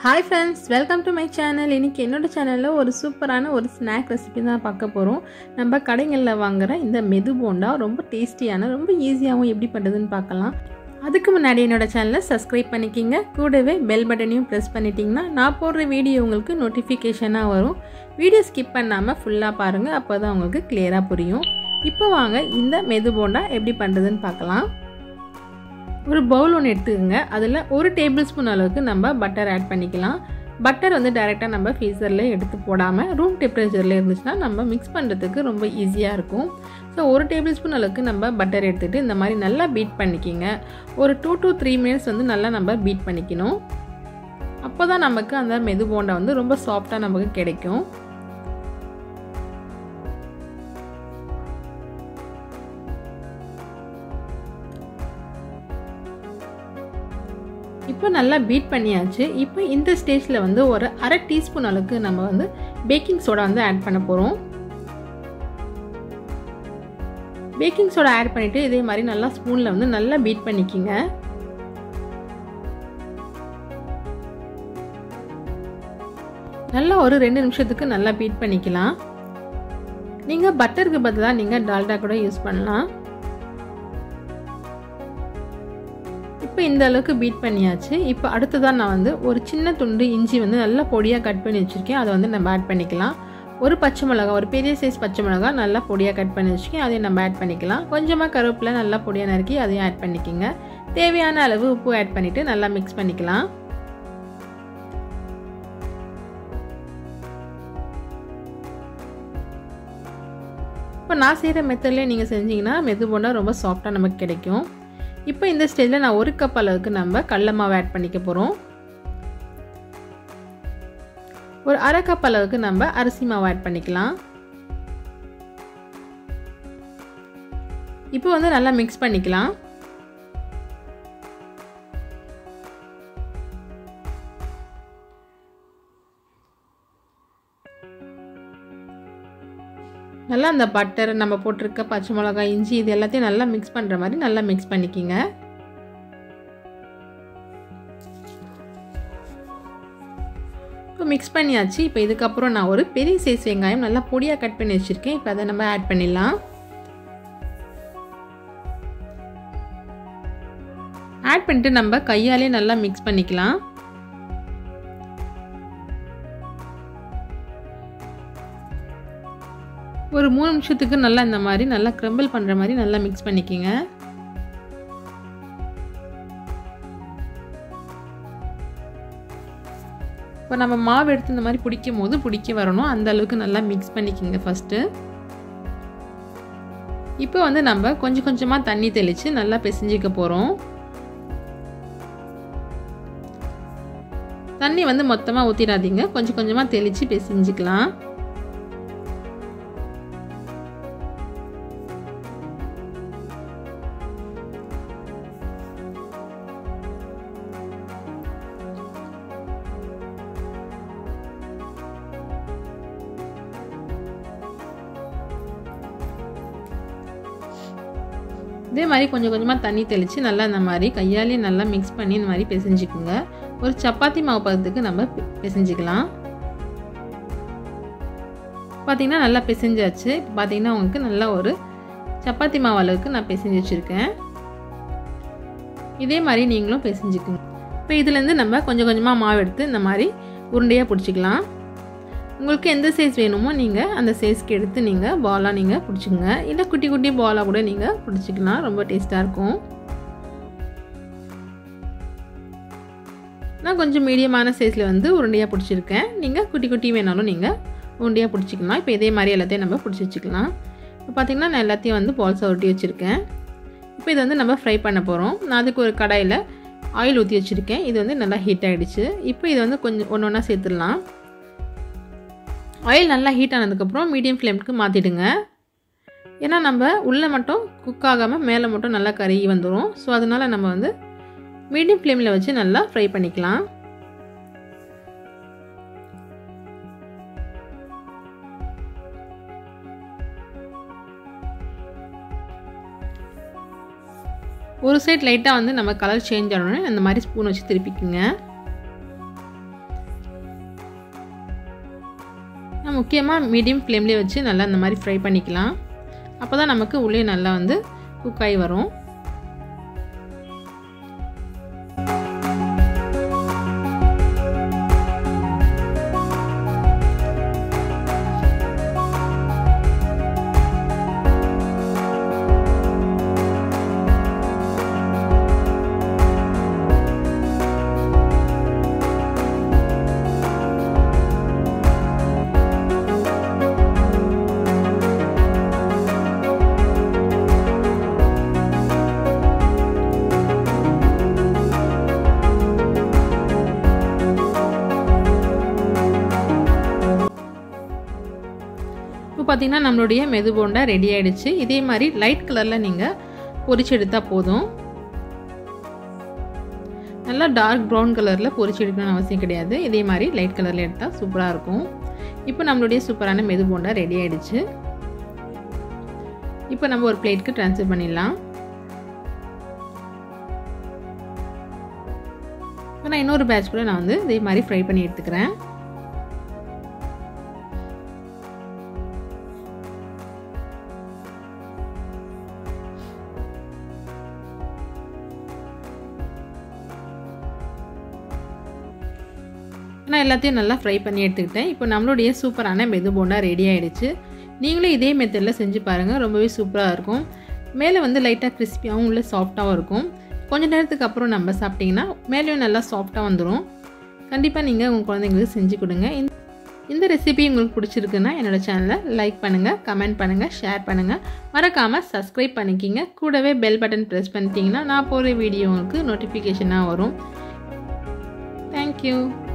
hi friends welcome to my channel இன்றைக்கி என்னோட சேனலில் ஒரு சூப்பரான ஒரு ஸ்நாக் ரெசிபி தான் பார்க்க போகிறோம் நம்ம கடைகளில் வாங்குகிற இந்த மெது போண்டா ரொம்ப டேஸ்டியான ரொம்ப ஈஸியாகவும் எப்படி பண்ணுறதுன்னு பார்க்கலாம் அதுக்கு முன்னாடி என்னோட சேனலை சப்ஸ்கிரைப் பண்ணிக்கிங்க கூடவே பெல் பட்டனையும் ப்ரெஸ் பண்ணிட்டீங்கன்னா நான் போடுற வீடியோ உங்களுக்கு நோட்டிஃபிகேஷனாக வரும் வீடியோ ஸ்கிப் பண்ணாமல் ஃபுல்லாக பாருங்கள் அப்போ தான் உங்களுக்கு கிளியராக புரியும் இப்போ வாங்க இந்த மெது போண்டா எப்படி பண்ணுறதுன்னு பார்க்கலாம் ஒரு பவுல் ஒன்று எடுத்துக்கோங்க அதில் ஒரு டேபிள் ஸ்பூன் அளவுக்கு நம்ம பட்டர் ஆட் பண்ணிக்கலாம் பட்டர் வந்து டைரெக்டாக நம்ம ஃப்ரீசரில் எடுத்து போடாமல் ரூம் டெம்பரேச்சரில் இருந்துச்சுன்னா நம்ம மிக்ஸ் பண்ணுறதுக்கு ரொம்ப ஈஸியாக இருக்கும் ஸோ ஒரு டேபிள் ஸ்பூன் அளவுக்கு நம்ம பட்டர் எடுத்துகிட்டு இந்த மாதிரி நல்லா பீட் பண்ணிக்கிங்க ஒரு டூ டு த்ரீ மினிட்ஸ் வந்து நல்லா நம்ம பீட் பண்ணிக்கணும் அப்போ தான் நமக்கு அந்த மெது போண்டா வந்து ரொம்ப சாஃப்டாக நமக்கு கிடைக்கும் இப்போ நல்லா பீட் பண்ணியாச்சு இப்போ இந்த ஸ்டேஜில் வந்து ஒரு அரை டீஸ்பூன் அளவுக்கு நம்ம வந்து பேக்கிங் சோடா வந்து ஆட் பண்ண போகிறோம் பேக்கிங் சோடா ஆட் பண்ணிவிட்டு இதே மாதிரி நல்லா ஸ்பூனில் வந்து நல்லா பீட் பண்ணிக்கிங்க நல்லா ஒரு ரெண்டு நிமிஷத்துக்கு நல்லா பீட் பண்ணிக்கலாம் நீங்கள் பட்டருக்கு பதிலாக நீங்கள் டால்டா கூட யூஸ் பண்ணலாம் இப்போ இந்த அளவுக்கு பீட் பண்ணியாச்சு இப்போ அடுத்ததான் நான் வந்து ஒரு சின்ன துண்டு இஞ்சி வந்து நல்லா பொடியாக கட் பண்ணி வச்சுருக்கேன் அதை வந்து நம்ம ஆட் பண்ணிக்கலாம் ஒரு பச்சை மிளகா ஒரு பெரிய சைஸ் பச்சை மிளகா நல்லா பொடியாக கட் பண்ணி வச்சுருக்கேன் அதையும் நம்ம ஆட் பண்ணிக்கலாம் கொஞ்சமாக கருவேப்பிலை நல்லா பொடியாக நறுக்கி அதையும் ஆட் பண்ணிக்கோங்க தேவையான அளவு உப்பு ஆட் பண்ணிவிட்டு நல்லா மிக்ஸ் பண்ணிக்கலாம் இப்போ நான் செய்கிற மெத்தட்லேயே நீங்கள் செஞ்சீங்கன்னா மெது போண்டா ரொம்ப சாஃப்டாக நமக்கு கிடைக்கும் இப்போ இந்த ஸ்டேஜில் நான் ஒரு கப் அளவுக்கு நம்ம கடல மாவு ஆட் பண்ணிக்க போகிறோம் ஒரு அரை கப் அளவுக்கு நம்ம அரிசி மாவு ஆட் பண்ணிக்கலாம் இப்போ வந்து நல்லா மிக்ஸ் பண்ணிக்கலாம் நல்லா அந்த பட்டர் நம்ம போட்டிருக்க பச்சை மிளகாய் இஞ்சி இது எல்லாத்தையும் நல்லா மிக்ஸ் பண்ணுற மாதிரி நல்லா மிக்ஸ் பண்ணிக்கிங்க இப்போ மிக்ஸ் பண்ணியாச்சு இப்போ இதுக்கப்புறம் நான் ஒரு பெரிய சைஸ் வெங்காயம் நல்லா பொடியாக கட் பண்ணி வச்சுருக்கேன் இப்போ அதை நம்ம ஆட் பண்ணிடலாம் ஆட் பண்ணிட்டு நம்ம கையாலே நல்லா மிக்ஸ் பண்ணிக்கலாம் ஒரு மூணு நிமிஷத்துக்கு நல்லா இந்த மாதிரி நல்லா க்ரம்பிள் பண்ணுற மாதிரி நல்லா மிக்ஸ் பண்ணிக்கோங்க இப்போ நம்ம மாவு எடுத்து இந்த மாதிரி பிடிக்கும் போது பிடிக்க வரணும் அந்த அளவுக்கு நல்லா மிக்ஸ் பண்ணிக்கோங்க ஃபஸ்ட்டு இப்போ வந்து நம்ம கொஞ்சம் கொஞ்சமாக தண்ணி தெளித்து நல்லா பிசைஞ்சிக்க போகிறோம் தண்ணி வந்து மொத்தமாக ஊற்றிடாதீங்க கொஞ்சம் கொஞ்சமாக தெளித்து பிசைஞ்சிக்கலாம் இதே மாதிரி கொஞ்சம் கொஞ்சமாக தண்ணி தெளித்து நல்லா இந்த மாதிரி கையாலே நல்லா மிக்ஸ் பண்ணி இந்த மாதிரி பிசைஞ்சிக்குங்க ஒரு சப்பாத்தி மாவு பதத்துக்கு நம்ம பிசைஞ்சிக்கலாம் பார்த்திங்கன்னா நல்லா பிசைஞ்சாச்சு இப்போ பார்த்திங்கன்னா உங்களுக்கு நல்லா ஒரு சப்பாத்தி மாவு அளவுக்கு நான் பிசைஞ்சு வச்சுருக்கேன் இதே மாதிரி நீங்களும் பிசைஞ்சிக்குங்க இப்போ இதுலேருந்து நம்ம கொஞ்சம் கொஞ்சமாக மாவு எடுத்து இந்த மாதிரி உருண்டையாக பிடிச்சிக்கலாம் உங்களுக்கு எந்த சைஸ் வேணுமோ நீங்கள் அந்த சைஸ்க்கு எடுத்து நீங்கள் பாலாக நீங்கள் பிடிச்சிக்கோங்க இல்லை குட்டி குட்டி பாலாக கூட நீங்கள் பிடிச்சிக்கலாம் ரொம்ப டேஸ்ட்டாக இருக்கும் நான் கொஞ்சம் மீடியமான சைஸில் வந்து உருண்டையாக பிடிச்சிருக்கேன் நீங்கள் குட்டி குட்டி வேணாலும் நீங்கள் உருண்டையாக பிடிச்சிக்கலாம் இப்போ இதே மாதிரி எல்லாத்தையும் நம்ம பிடிச்சி வச்சுக்கலாம் இப்போ பார்த்திங்கன்னா நான் எல்லாத்தையும் வந்து பால்ஸாக ஒட்டி வச்சுருக்கேன் இப்போ இதை வந்து நம்ம ஃப்ரை பண்ண போகிறோம் நான் அதுக்கு ஒரு கடாயில் ஆயில் ஊற்றி வச்சுருக்கேன் இது வந்து நல்லா ஹீட் ஆகிடுச்சு இப்போ இது வந்து கொஞ்சம் ஒன்று ஒன்றா சேர்த்துடலாம் ஆயில் நல்லா ஹீட் ஆனதுக்கப்புறம் மீடியம் ஃப்ளேமுக்கு மாற்றிடுங்க ஏன்னா நம்ம உள்ளே மட்டும் குக் ஆகாமல் மேலே மட்டும் நல்லா கருகி வந்துடும் ஸோ அதனால் நம்ம வந்து மீடியம் ஃப்ளேமில் வச்சு நல்லா ஃப்ரை பண்ணிக்கலாம் ஒரு சைட் லைட்டாக வந்து நம்ம கலர் சேஞ்ச் ஆனோடனே அந்த மாதிரி ஸ்பூன் வச்சு திருப்பிக்குங்க முக்கியமாக மீடியம் ஃப்ளேம்லேயே வச்சு நல்லா இந்த மாதிரி ஃப்ரை பண்ணிக்கலாம் அப்போ தான் நமக்கு உள்ளே நல்லா வந்து குக் ஆகி வரும் இப்போ பார்த்தீங்கன்னா நம்மளுடைய மெது போண்டா ரெடி ஆகிடுச்சு இதே மாதிரி லைட் கலரில் நீங்கள் பொரிச்சு எடுத்தால் போதும் நல்லா டார்க் ப்ரௌன் கலரில் பொரிச்சு எடுக்கணும்னு அவசியம் கிடையாது இதே மாதிரி லைட் கலரில் எடுத்தால் சூப்பராக இருக்கும் இப்போ நம்மளுடைய சூப்பரான மெது போண்டா ரெடி ஆகிடுச்சு இப்போ நம்ம ஒரு பிளேட்க்கு ட்ரான்ஸ்ஃபர் பண்ணிடலாம் இப்போ நான் இன்னொரு பேட்ச் கூட நான் வந்து இதே மாதிரி ஃப்ரை பண்ணி எடுத்துக்கிறேன் நான் எல்லாத்தையும் நல்லா ஃப்ரை பண்ணி எடுத்துக்கிட்டேன் இப்போ நம்மளுடைய சூப்பரான மெது போண்டா ரெடி ஆகிடுச்சு நீங்களும் இதே மெத்தடில் செஞ்சு பாருங்கள் ரொம்பவே சூப்பராக இருக்கும் மேலே வந்து லைட்டாக கிறிஸ்பியாகவும் உள்ள சாஃப்டாகவும் இருக்கும் கொஞ்ச நேரத்துக்கு அப்புறம் நம்ம சாப்பிட்டிங்கன்னா மேலேயும் நல்லா சாஃப்டாக வந்துடும் கண்டிப்பாக நீங்கள் உங்கள் குழந்தைங்களுக்கு செஞ்சு கொடுங்க இந்த ரெசிபி உங்களுக்கு பிடிச்சிருக்குன்னா என்னோடய சேனலை லைக் பண்ணுங்கள் கமெண்ட் பண்ணுங்கள் ஷேர் பண்ணுங்கள் மறக்காமல் சப்ஸ்கிரைப் பண்ணிக்கிங்க கூடவே பெல் பட்டன் ப்ரெஸ் பண்ணிட்டீங்கன்னா நான் போகிற வீடியோ உங்களுக்கு நோட்டிஃபிகேஷனாக வரும் தேங்க்யூ